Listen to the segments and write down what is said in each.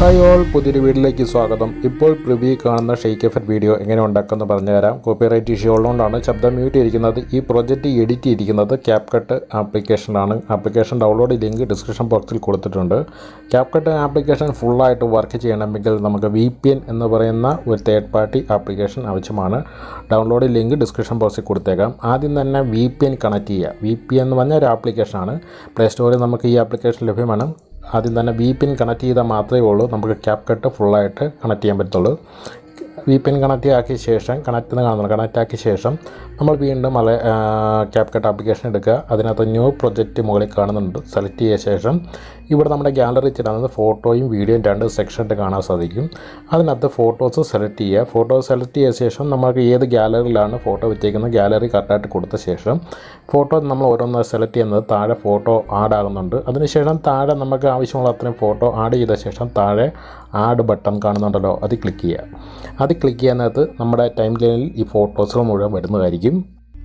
hi all പുതിയൊരു വീഡിയോയിലേക്ക് സ്വാഗതം ഇപ്പോൾ പ്രിവ്യൂ കാണുന്ന ഷെയ്ക്ക് എഫറ്റ് വീഡിയോ എങ്ങനെ ഉണ്ടാക്കുമെന്ന് പറഞ്ഞുതരാം കോപ്പിറൈറ്റ് ഇഷ്യൂ ഉള്ളതുകൊണ്ടാണ് ശബ്ദം മ്യൂട്ട് ചെയ്തിരിക്കുന്നത് ഈ പ്രോജക്റ്റ് എഡിറ്റ് ചെയ്തിരിക്കുന്നത് ക്യാപ്കട്ട് ആപ്ലിക്കേഷനാണ് ആപ്ലിക്കേഷൻ ഡൗൺലോഡ് ലിങ്ക് ഡിസ്ക്രിപ്ഷൻ ബോക്സിൽ കൊടുത്തിട്ടുണ്ട് ക്യാപ്കട്ട് ആപ്ലിക്കേഷൻ ഫുള്ളായിട്ട് വർക്ക് ചെയ്യണമെങ്കിൽ നമുക്ക് വി പി എൻ എന്ന് പറയുന്ന ഒരു തേർഡ് പാർട്ടി ആപ്ലിക്കേഷൻ ആവശ്യമാണ് ഡൗൺലോഡ് ലിങ്ക് ഡിസ്ക്രിപ്ഷൻ ബോക്സിൽ കൊടുത്തേക്കാം ആദ്യം തന്നെ വി പി എൻ കണക്ട് ചെയ്യുക വി പി എന്ന് പറഞ്ഞ ഒരു ആപ്ലിക്കേഷനാണ് പ്ലേ സ്റ്റോറിൽ നമുക്ക് ഈ ആപ്ലിക്കേഷൻ ലഭ്യമാണ് ആദ്യം തന്നെ വി പിൻ കണക്ട് ചെയ്താൽ മാത്രമേ ഉള്ളൂ നമുക്ക് ക്യാപ് കട്ട് ഫുള്ളായിട്ട് കണക്ട് ചെയ്യാൻ പറ്റുള്ളൂ വി പിൻ കണക്ട് ആക്കിയ ശേഷം കണക്ട് എന്ന് കാണുന്നു കണക്ട് ആക്കിയ ശേഷം നമ്മൾ വീണ്ടും അല്ലെ ക്യാപ് കട്ട് ആപ്ലിക്കേഷൻ എടുക്കുക അതിനകത്ത് ന്യൂ പ്രൊജക്റ്റ് മുകളിൽ കാണുന്നുണ്ട് സെലക്ട് ചെയ്ത ശേഷം ഇവിടെ നമ്മുടെ ഗാലറി ചിടുന്നത് ഫോട്ടോയും വീഡിയോയും രണ്ട് സെക്ഷനായിട്ട് കാണാൻ സാധിക്കും അതിനകത്ത് ഫോട്ടോസ് സെലക്ട് ചെയ്യുക ഫോട്ടോസ് സെലക്ട് ചെയ്ത ശേഷം നമുക്ക് ഏത് ഗാലറിയിലാണ് ഫോട്ടോ വെച്ചേക്കുന്നത് ഗാലറി കറക്റ്റായിട്ട് കൊടുത്ത ശേഷം ഫോട്ടോ നമ്മൾ ഓരോന്ന് സെലക്ട് ചെയ്യുന്നത് താഴെ ഫോട്ടോ ആഡ് ആകുന്നുണ്ട് അതിനുശേഷം താഴെ നമുക്ക് ആവശ്യമുള്ള അത്രയും ഫോട്ടോ ആഡ് ചെയ്ത ശേഷം താഴെ ആഡ് ബട്ടൺ കാണുന്നുണ്ടല്ലോ അത് ക്ലിക്ക് ചെയ്യുക അത് ക്ലിക്ക് ചെയ്യുന്നതിനകത്ത് നമ്മുടെ ടൈം ലൈനിൽ ഈ ഫോട്ടോസുകൾ മുഴുവൻ വരുന്നതായിരിക്കും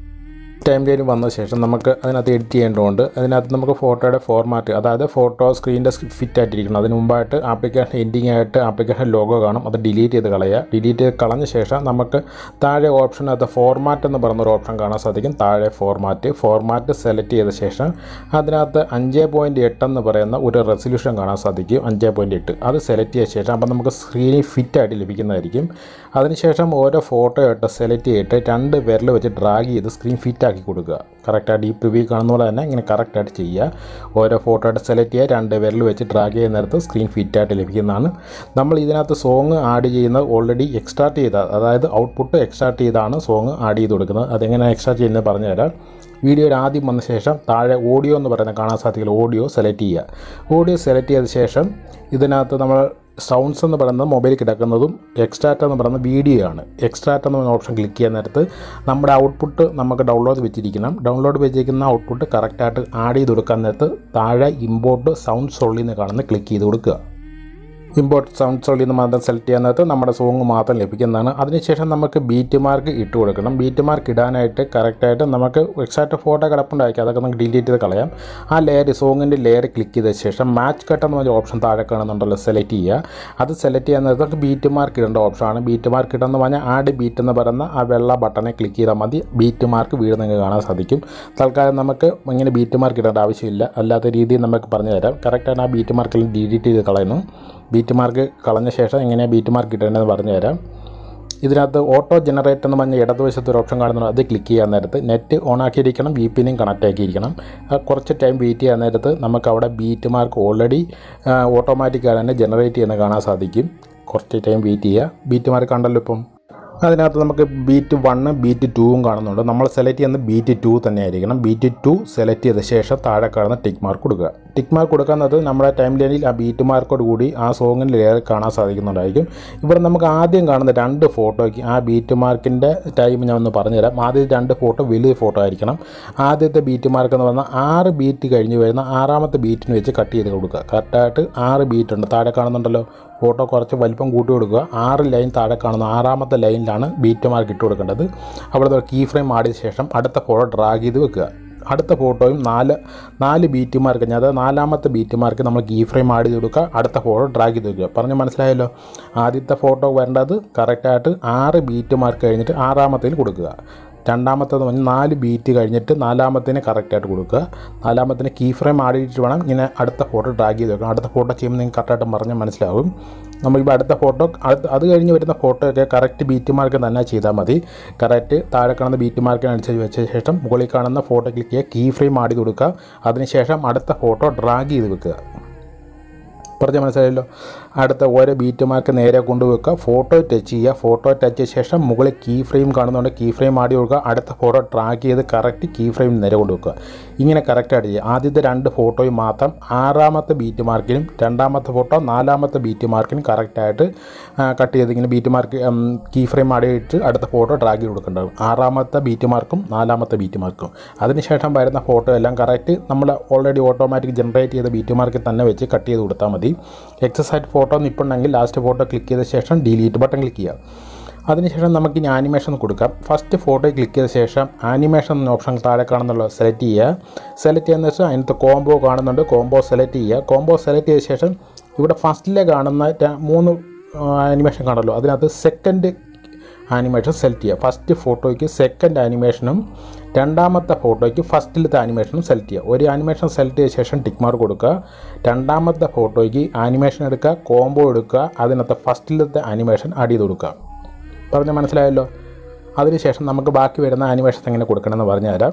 ടൈം ലൈൻ വന്ന ശേഷം നമുക്ക് അതിനകത്ത് എഡിറ്റ് ചെയ്യേണ്ടതുണ്ട് അതിനകത്ത് നമുക്ക് ഫോട്ടോയുടെ ഫോർമാറ്റ് അതായത് ഫോട്ടോ സ്ക്രീനിൻ്റെ ഫിറ്റ് ആയിട്ടിരിക്കണം അതിന് മുമ്പായിട്ട് ആപ്ലിക്കേഷൻ എൻഡിങ് ആയിട്ട് ആപ്ലിക്കേഷൻ ലോഗോ കാണും അത് ഡിലീറ്റ് ചെയ്ത് കളയുക ഡിലീറ്റ് ചെയ്ത് കളഞ്ഞ ശേഷം നമുക്ക് താഴെ ഓപ്ഷനകത്ത് ഫോർമാറ്റ് എന്ന് പറയുന്നൊരു ഓപ്ഷൻ കാണാൻ സാധിക്കും താഴെ ഫോർമാറ്റ് ഫോർമാറ്റ് സെലക്ട് ചെയ്ത ശേഷം അതിനകത്ത് അഞ്ച് പോയിൻറ്റ് എട്ട് എന്ന് പറയുന്ന ഒരു റെസൊല്യൂഷൻ കാണാൻ സാധിക്കും അഞ്ച് പോയിൻറ്റ് എട്ട് അത് സെലക്ട് ചെയ്ത ശേഷം അപ്പോൾ നമുക്ക് സ്ക്രീനിൽ ഫിറ്റായിട്ട് ലഭിക്കുന്നതായിരിക്കും അതിനുശേഷം ഓരോ ഫോട്ടോ ആയിട്ട് സെലക്ട് ചെയ്തിട്ട് രണ്ട് വിരൽ വെച്ച് ഡ്രാഗ് ചെയ്ത് സ്ക്രീൻ ഫിറ്റ് ആക്കി കൊടുക്കുക കറക്റ്റായിട്ട് ഈ പ്രിവ്യൂ കാണുന്ന പോലെ തന്നെ ഇങ്ങനെ കറക്റ്റായിട്ട് ചെയ്യുക ഓരോ ഫോട്ടോ ആയിട്ട് സെലക്ട് ചെയ്യുക രണ്ട് വിരൽ വെച്ച് ഡ്രാഗ് ചെയ്യുന്ന നേരത്ത് സ്ക്രീൻ ഫിറ്റായിട്ട് ലഭിക്കുന്നതാണ് നമ്മൾ ഇതിനകത്ത് സോങ് ആഡ് ചെയ്യുന്നത് ഓൾറെഡി എക്സ്ട്രാക്ട് ചെയ്ത അതായത് ഔട്ട്പുട്ട് എക്സ്ട്രാക്ട് ചെയ്താണ് സോങ് ആഡ് ചെയ്ത് കൊടുക്കുന്നത് അതെങ്ങനെ എക്സ്ട്രാക്ട് ചെയ്യുന്നത് പറഞ്ഞുതരാം വീഡിയോയിൽ ആദ്യം വന്ന ശേഷം താഴെ ഓഡിയോ എന്ന് പറയുന്ന കാണാൻ സാധിക്കില്ല ഓഡിയോ സെലക്ട് ചെയ്യുക ഓഡിയോ സെലക്ട് ചെയ്ത ശേഷം ഇതിനകത്ത് നമ്മൾ സൗണ്ട്സ് എന്ന് പറയുന്നത് മൊബൈലിൽ കിടക്കുന്നതും എക്സ്ട്രാക്റ്റ് എന്ന് പറയുന്നത് വീഡിയോ ആണ് എക്സ്ട്രാക്റ്റ് എന്ന് പറയുന്ന ഓപ്ഷൻ ക്ലിക്ക് ചെയ്യാൻ നേരത്ത് നമ്മുടെ ഔട്ട്പുട്ട് നമുക്ക് ഡൗൺലോഡ് വെച്ചിരിക്കണം ഡൗൺലോഡ് വെച്ചിരിക്കുന്ന ഔട്ട്പുട്ട് കറക്റ്റായിട്ട് ആഡ് ചെയ്ത് കൊടുക്കാൻ നേരത്ത് താഴെ ഇമ്പോർട്ട് സൗണ്ട്സ് ഉള്ളിൽ നിന്ന് കാണുന്ന ക്ലിക്ക് ചെയ്ത് കൊടുക്കുക ഇമ്പോർട്ട് സൗണ്ട്സ് ഉള്ളിൽ നിന്ന് മാത്രം സെലക്ട് ചെയ്യുന്നത് നമ്മുടെ സോങ് മാത്രം ലഭിക്കുന്നതാണ് അതിനുശേഷം നമുക്ക് ബീറ്റ് മാർക്ക് ഇട്ട് കൊടുക്കണം ബീറ്റ് മാർക്ക് ഇടാനായിട്ട് കറക്റ്റായിട്ട് നമുക്ക് എക്സാക്റ്റ് ഫോട്ടോ കിടപ്പുണ്ടായിരിക്കും അതൊക്കെ നമുക്ക് ഡിലീറ്റ് ചെയ്ത് കളയാം ആ ലെയർ സോങ്ങിൻ്റെ ലെയർ ക്ലിക്ക് ചെയ്ത ശേഷം മാച്ച് കട്ട് എന്ന് പറഞ്ഞ ഓപ്ഷൻ താഴെ കാണുന്നുണ്ടല്ലോ സെലക്ട് ചെയ്യുക അത് സെലക്ട് ചെയ്യാൻ നേരത്ത് ബീറ്റ് മാർക്ക് ഇടേണ്ട ഓപ്ഷനാണ് ബീറ്റ് മാർക്ക് ഇടുന്ന പറഞ്ഞാൽ ആഡ് ബീറ്റ് എന്ന് പറയുന്ന ആ വെള്ള ബട്ടണെ ക്ലിക്ക് ചെയ്താൽ മതി ബീറ്റ് മാർക്ക് വീട് നിങ്ങൾക്ക് കാണാൻ സാധിക്കും തൽക്കാലം നമുക്ക് ഇങ്ങനെ ബീറ്റ് മാർക്ക് ഇടേണ്ട ആവശ്യമില്ല അല്ലാത്ത രീതിയിൽ നമുക്ക് പറഞ്ഞു തരാം കറക്റ്റാണ് ആ ബീറ്റ് മാർക്കിൽ ഡിലീറ്റ് ചെയ്ത് കളയുന്നു ബീറ്റ് മാർക്ക് കളഞ്ഞ ശേഷം എങ്ങനെയാണ് ബീറ്റ് മാർക്ക് ഇടേണ്ടതെന്ന് പറഞ്ഞു തരാം ഇതിനകത്ത് ഓട്ടോ ജനറേറ്റ് എന്ന് പറഞ്ഞ ഇടതുവശത്ത് ഒരു ഓപ്ഷൻ കാണുന്നുണ്ട് അത് ക്ലിക്ക് ചെയ്യാൻ നേരത്ത് നെറ്റ് ഓൺ ആക്കിയിരിക്കണം വി പിനും കണക്റ്റ് ആക്കിയിരിക്കണം ആ കുറച്ച് ടൈം വെയിറ്റ് ചെയ്യാൻ നേരത്ത് നമുക്ക് അവിടെ ബീറ്റ് മാർക്ക് ഓൾറെഡി ഓട്ടോമാറ്റിക്കായി തന്നെ ജനറേറ്റ് ചെയ്യുന്ന കാണാൻ സാധിക്കും കുറച്ച് ടൈം വെയിറ്റ് ചെയ്യുക ബീറ്റ് മാർക്ക് കണ്ടല്ലോ ഇപ്പം അതിനകത്ത് നമുക്ക് ബീറ്റ് വണ്ണും ബീറ്റ് ടൂവും കാണുന്നുണ്ട് നമ്മൾ സെലക്ട് ചെയ്യുന്ന ബീറ്റ് ടു തന്നെ ആയിരിക്കണം ബീറ്റ് ടു സെലക്ട് ചെയ്ത ശേഷം താഴെ കാണുന്ന ടിക്ക് മാർക്ക് കൊടുക്കുക ടിക്ക് മാർക്ക് കൊടുക്കുന്നത് നമ്മുടെ ടൈം ലൈനിൽ ആ ബീറ്റ് മാർക്കോട് കൂടി ആ സോങ്ങിൻ്റെ ലെയർ കാണാൻ സാധിക്കുന്നുണ്ടായിരിക്കും ഇവിടെ നമുക്ക് ആദ്യം കാണുന്ന രണ്ട് ഫോട്ടോയ്ക്ക് ആ ബീറ്റ് മാർക്കിൻ്റെ ടൈം ഞാൻ ഒന്ന് പറഞ്ഞുതരാം ആദ്യത്തെ രണ്ട് ഫോട്ടോ വലിയ ഫോട്ടോ ആയിരിക്കണം ആദ്യത്തെ ബീറ്റ് മാർക്ക് എന്ന് പറഞ്ഞാൽ ആറ് ബീറ്റ് കഴിഞ്ഞ് വരുന്ന ആറാമത്തെ ബീറ്റിന് വെച്ച് കട്ട് ചെയ്ത് കൊടുക്കുക കറക്റ്റായിട്ട് ആറ് ബീറ്റ് ഉണ്ട് താഴെ കാണുന്നുണ്ടല്ലോ ഫോട്ടോ കുറച്ച് വലിപ്പം കൂട്ടി കൊടുക്കുക ആറ് ലൈൻ താഴെ കാണുന്ന ആറാമത്തെ ലൈനിലാണ് ബീറ്റ് മാർക്ക് ഇട്ട് കൊടുക്കേണ്ടത് അവിടെ കീ ഫ്രെയിം ആടിയ ശേഷം അടുത്ത ഫോട്ടോ ഡ്രാഗ് ചെയ്ത് വെക്കുക അടുത്ത ഫോട്ടോയും നാല് നാല് ബീറ്റ് മാർക്ക് കഴിഞ്ഞാൽ അതായത് നാലാമത്തെ ബീറ്റ് മാർക്ക് നമ്മൾ കീ ഫ്രെയിം ആഡ് ചെയ്ത് കൊടുക്കുക അടുത്ത ഫോട്ടോ ഡ്രാഗ് ചെയ്ത് വെക്കുക പറഞ്ഞ് മനസ്സിലായല്ലോ ആദ്യത്തെ ഫോട്ടോ വരേണ്ടത് കറക്റ്റായിട്ട് ആറ് ബീറ്റ് മാർക്ക് കഴിഞ്ഞിട്ട് ആറാമത്തേൽ കൊടുക്കുക രണ്ടാമത്തേത് പറഞ്ഞാൽ നാല് ബീറ്റ് കഴിഞ്ഞിട്ട് നാലാമത്തേന് കറക്റ്റായിട്ട് കൊടുക്കുക നാലാമത്തേന് കീ ഫ്രെയിം ആടിയിട്ട് വേണം ഇങ്ങനെ അടുത്ത ഫോട്ടോ ഡ്രാഗ് ചെയ്ത് വെക്കണം അടുത്ത ഫോട്ടോ ചെയ്യുമ്പോൾ നിങ്ങൾക്ക് കറക്റ്റായിട്ട് പറഞ്ഞാൽ മനസ്സിലാവും നമ്മളിപ്പോൾ അടുത്ത ഫോട്ടോ അടുത്ത അത് കഴിഞ്ഞ് വരുന്ന ഫോട്ടോയൊക്കെ കറക്റ്റ് ബീറ്റ് മാർക്ക് തന്നെ ചെയ്താൽ മതി കറക്റ്റ് താഴെ കാണുന്ന ബീറ്റ് മാർക്കിനനുസരിച്ച് വെച്ച ശേഷം മുകളിൽ കാണുന്ന ഫോട്ടോ ക്ലിക്ക് ചെയ്യുക കീ ഫ്രെയിം ആടി കൊടുക്കുക അതിനുശേഷം അടുത്ത ഫോട്ടോ ഡ്രാഗ് ചെയ്ത് വെക്കുക പറഞ്ഞാൽ മനസ്സിലായല്ലോ അടുത്ത ഓരോ ബീറ്റ് മാർക്ക് നേരെ കൊണ്ടുവെക്കുക ഫോട്ടോ ടച്ച് ചെയ്യുക ഫോട്ടോ ടച്ച് ചെയ്ത ശേഷം മുകളിൽ കീ ഫ്രെയിം കാണുന്നുണ്ട് കീ ഫ്രെയിം ആടി കൊടുക്കുക അടുത്ത ഫോട്ടോ ട്രാക്ക് ചെയ്ത് കറക്റ്റ് കീ ഫ്രെയിം നേരെ കൊണ്ടുവെക്കുക ഇങ്ങനെ കറക്റ്റായിട്ട് ചെയ്യുക ആദ്യത്തെ രണ്ട് ഫോട്ടോയും മാത്രം ആറാമത്തെ ബീറ്റ് മാർക്കിനും രണ്ടാമത്തെ ഫോട്ടോ നാലാമത്തെ ബീറ്റ് മാർക്കിനും കറക്റ്റായിട്ട് കട്ട് ചെയ്ത് ഇങ്ങനെ ബീറ്റ് മാർക്ക് കീ ഫ്രെയിം ആടിയിട്ട് അടുത്ത ഫോട്ടോ ട്രാക്ക് ചെയ്ത് കൊടുക്കേണ്ടത് ആറാമത്തെ ബീറ്റ് മാർക്കും നാലാമത്തെ ബീറ്റ് മാർക്കും അതിനുശേഷം വരുന്ന ഫോട്ടോ എല്ലാം കറക്റ്റ് നമ്മൾ ഓൾറെഡി ഓട്ടോമാറ്റിക് ജനറേറ്റ് ചെയ്ത ബീറ്റ് മാർക്കിൽ തന്നെ വെച്ച് കട്ട് ചെയ്ത് കൊടുത്താൽ മതി എക്സസൈറ്റ് ഫോട്ടോ നിൽപ്പുണ്ടെങ്കിൽ ലാസ്റ്റ് ഫോട്ടോ ക്ലിക്ക് ചെയ്ത ശേഷം ഡിലീറ്റ് ബട്ടൺ ക്ലിക്ക് ചെയ്യുക അതിനുശേഷം നമുക്ക് ഇനി ആനിമേഷൻ കൊടുക്കാം ഫസ്റ്റ് ഫോട്ടോ ക്ലിക്ക് ചെയ്ത ശേഷം ആനിമേഷൻ എന്ന ഓപ്ഷൻ താഴെ കാണുന്നുള്ള സെലക്ട് ചെയ്യുക സെലക്ട് ചെയ്യുന്ന ശേഷം അതിനകത്ത് കോംബോ കാണുന്നുണ്ട് കോംബോ സെലക്ട് ചെയ്യുക കോംബോ സെലക്ട് ചെയ്ത ശേഷം ഇവിടെ ഫസ്റ്റിലെ കാണുന്ന ര- മൂന്ന് ആനിമേഷൻ കാണല്ലോ അതിനകത്ത് സെക്കൻഡ് ആനിമേഷൻ സെലക്ട് ചെയ്യുക ഫസ്റ്റ് ഫോട്ടോയ്ക്ക് സെക്കൻഡ് ആനിമേഷനും രണ്ടാമത്തെ ഫോട്ടോയ്ക്ക് ഫസ്റ്റിലത്തെ ആനിമേഷനും സെലക്ട് ചെയ്യുക ഒരു ആനിമേഷൻ സെലക്ട് ചെയ്ത ശേഷം ടിക്ക് മാർക്ക് കൊടുക്കുക രണ്ടാമത്തെ ഫോട്ടോയ്ക്ക് ആനിമേഷൻ എടുക്കുക കോംബോ എടുക്കുക അതിനകത്ത് ഫസ്റ്റിലത്തെ ആനിമേഷൻ ആഡ് ചെയ്ത് കൊടുക്കുക പറഞ്ഞാൽ മനസ്സിലായല്ലോ അതിനുശേഷം നമുക്ക് ബാക്കി വരുന്ന ആനിമേഷൻസ് എങ്ങനെ കൊടുക്കണമെന്ന് പറഞ്ഞു തരാം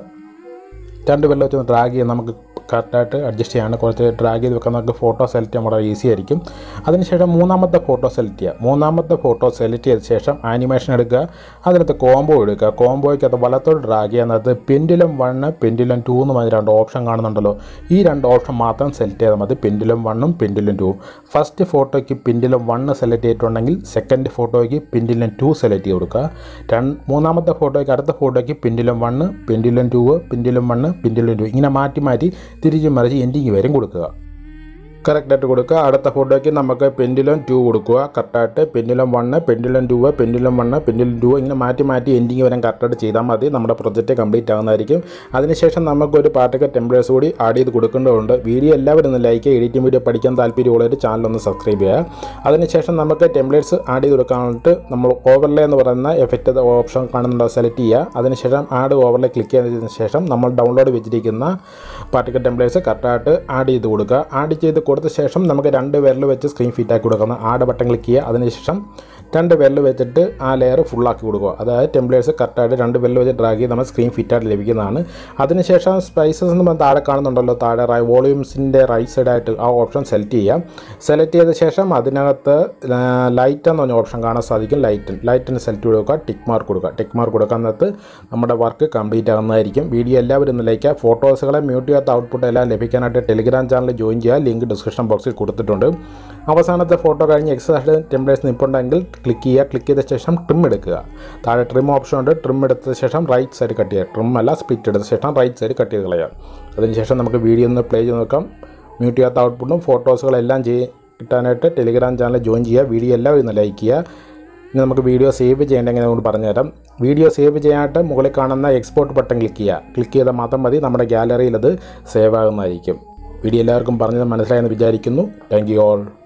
രണ്ട് വെള്ളം വെച്ച് ഡ്രാഗ് ചെയ്യാൻ നമുക്ക് കറക്റ്റായിട്ട് അഡ്ജസ്റ്റ് ചെയ്യാണ് കുറച്ച് ഡ്രാഗ് ചെയ്ത് വെക്കാൻ നമുക്ക് ഫോട്ടോ സെലക്ട് ചെയ്യാൻ വളരെ ഈസി ആയിരിക്കും അതിനുശേഷം മൂന്നാമത്തെ ഫോട്ടോ സെലക്ട് ചെയ്യുക മൂന്നാമത്തെ ഫോട്ടോ സെലക്ട് ചെയ്ത ശേഷം ആനിമേഷൻ എടുക്കുക അതിനകത്ത് കോംബോ എടുക്കുക കോംബോയ്ക്കകത്ത് വലത്തോട്ട് ഡ്രാഗ് ചെയ്യുന്നത് പെൻഡിലും വണ്ണ് പെൻഡിലും ടു എന്ന് പറഞ്ഞ രണ്ട് ഓപ്ഷൻ കാണുന്നുണ്ടല്ലോ ഈ രണ്ട് ഓപ്ഷൻ മാത്രം സെലക്ട് ചെയ്താൽ മതി പെൻഡിലും വണ്ണും പെൻഡിലും ടു ഫസ്റ്റ് ഫോട്ടോയ്ക്ക് പെൻഡിലും വണ്ണ് സെലക്ട് ചെയ്തിട്ടുണ്ടെങ്കിൽ സെക്കൻഡ് ഫോട്ടോയ്ക്ക് പെൻഡിലും ടു സെലക്ട് ചെയ്ത് കൊടുക്കുക രണ്ട് മൂന്നാമത്തെ ഫോട്ടോയ്ക്ക് അടുത്ത ഫോട്ടോയ്ക്ക് pendulum one pendulum two pendulum one pendulum two ഇങ്ങനെ മാറ്റി മാറ്റി തിരിച്ചും മറിച്ച് എൻഡിങ് വരും കൊടുക്കുക കറക്റ്റായിട്ട് കൊടുക്കുക അടുത്ത ഫോട്ടോയ്ക്ക് നമുക്ക് പെൻഡിലും ടു കൊടുക്കുക കറക്റ്റായിട്ട് pendulum one pendulum two pendulum one pendulum two ഇങ്ങനെ മാറ്റി മാറ്റി എൻഡിങ് വരാൻ കറക്റ്റായിട്ട് ചെയ്താൽ മതി നമ്മുടെ പ്രൊജക്റ്റ് കംപ്ലീറ്റ് ആകുന്നതായിരിക്കും അതിനുശേഷം നമുക്കൊരു പാട്ടൊക്കെ ടെംപ്ലേറ്റ്സ് കൂടി ആഡ് ചെയ്ത് കൊടുക്കേണ്ടതുണ്ട് വീഡിയോ എല്ലാവരും ഒന്ന് ലൈക്ക് എഡിറ്റിംഗ് വീഡിയോ പഠിക്കാൻ താല്പര്യമുള്ളവർ ചാനൽ ഒന്ന് സബ്സ്ക്രൈബ് ചെയ്യുക അതിനുശേഷം നമുക്ക് ടെംപ്ലേറ്റ്സ് ആഡ് ചെയ്ത് കൊടുക്കാനായിട്ട് നമ്മൾ ഓവർലേ എന്ന് പറയുന്ന എഫക്റ്റ് ഓപ്ഷൻ കാണുന്നുണ്ടോ സെലക്ട് ചെയ്യുക അതിനുശേഷം ആഡ് ഓവർലേ ക്ലിക്ക് ചെയ്തതിന് ശേഷം നമ്മൾ ഡൗൺലോഡ് വെച്ചിരിക്കുന്ന പാർട്ടിക്കൽ ടെംപ്ലേറ്റ്സ് കറക്റ്റായിട്ട് ആഡ് ചെയ്ത് കൊടുക്കുക ആഡ് ചെയ്ത് കൊടുത്ത ശേഷം നമുക്ക് രണ്ട് വിരൽ വെച്ച് സ്ക്രീൻ ഫിറ്റ് ആക്കി കൊടുക്കുന്ന ആഡ് ബട്ടൺ ക്ലിക്ക് ചെയ്യുക അതിനുശേഷം രണ്ട് വിരൽ വെച്ചിട്ട് ആ ലെയർ ഫുള്ളാക്കി കൊടുക്കുക അതായത് ടെംപ്ലേറ്റ്സ് കറക്റ്റായിട്ട് രണ്ട് വിരൽ വെച്ച് ഡ്രാഗ് ചെയ്ത് നമ്മൾ സ്ക്രീൻ ഫിറ്റായിട്ട് ലഭിക്കുന്നതാണ് അതിനുശേഷം സ്പൈസസ് എന്ന് പറഞ്ഞാൽ താഴെ കാണുന്നുണ്ടല്ലോ താഴെ റൈ വോളിയൂംസിൻ്റെ റൈറ്റ് സൈഡായിട്ട് ആ ഓപ്ഷൻ സെലക്ട് ചെയ്യാം സെലക്ട് ചെയ്ത ശേഷം അതിനകത്ത് ലൈറ്റ് എന്ന് പറഞ്ഞ ഓപ്ഷൻ കാണാൻ സാധിക്കും ലൈറ്റ് ലൈറ്റിന് സെലക്ട് കൊടുക്കുക ടിക്ക് മാർക്ക് കൊടുക്കുക ടിക്ക് മാർക്ക് കൊടുക്കുന്നത് നമ്മുടെ വർക്ക് കംപ്ലീറ്റ് ആകുന്നതായിരിക്കും വീഡിയോ എല്ലാവരും ഒന്ന് ലൈക്ക് ചെയ്യുക ഫോട്ടോസുകളെ മ്യൂട്ട് ചെയ്യാത്ത ഔട്ട്പുട്ട് എല്ലാം ലഭിക്കാനായിട്ട് ടെലിഗ്രാം ചാനൽ ജോയിൻ ചെയ്യുക ലിങ്ക് ഡിസ്ക്രിപ്ഷൻ ബോക്സിൽ കൊടുത്തിട്ടുണ്ട് അവസാനത്തെ ഫോട്ടോ കഴിഞ്ഞ് എക്സസൈസ് ടെംപ്ലേറ്റ്സ് നിൽപ്പുണ്ടെങ്കിൽ ക്ലിക്ക് ചെയ്യുക ക്ലിക്ക് ചെയ്ത ശേഷം ട്രിം എടുക്കുക താഴെ ട്രിം ഓപ്ഷൻ ഉണ്ട് ട്രിം എടുത്ത ശേഷം റൈറ്റ് സൈഡ് കട്ട് ചെയ്യുക ട്രിം അല്ല സ്പ്ലിറ്റ് എടുത്ത ശേഷം റൈറ്റ് സൈഡ് കട്ട് ചെയ്ത് കളയുക അതിനുശേഷം നമുക്ക് വീഡിയോ ഒന്ന് പ്ലേ ചെയ്ത് നോക്കാം മ്യൂട്ട് ചെയ്യാത്ത ഔട്ട്പുട്ടും ഫോട്ടോസുകളെല്ലാം ചെയ് കിട്ടാനായിട്ട് ടെലിഗ്രാം ചാനൽ ജോയിൻ ചെയ്യുക വീഡിയോ എല്ലാവരും ഒന്ന് ലൈക്ക് ചെയ്യുക ഇനി നമുക്ക് വീഡിയോ സേവ് ചെയ്യേണ്ട എങ്ങനെ നമുക്ക് പറഞ്ഞുതരാം വീഡിയോ സേവ് ചെയ്യാനായിട്ട് മുകളിൽ കാണുന്ന എക്സ്പോർട്ട് ബട്ടൺ ക്ലിക്ക് ചെയ്യുക ക്ലിക്ക് ചെയ്താൽ മാത്രം മതി നമ്മുടെ ഗാലറിയിൽ അത് സേവ് ആകുന്നതായിരിക്കും വീഡിയോ എല്ലാവർക്കും പറഞ്ഞത് മനസ്സിലായെന്ന് വിചാരിക്കുന്നു താങ്ക് യു ഓൾ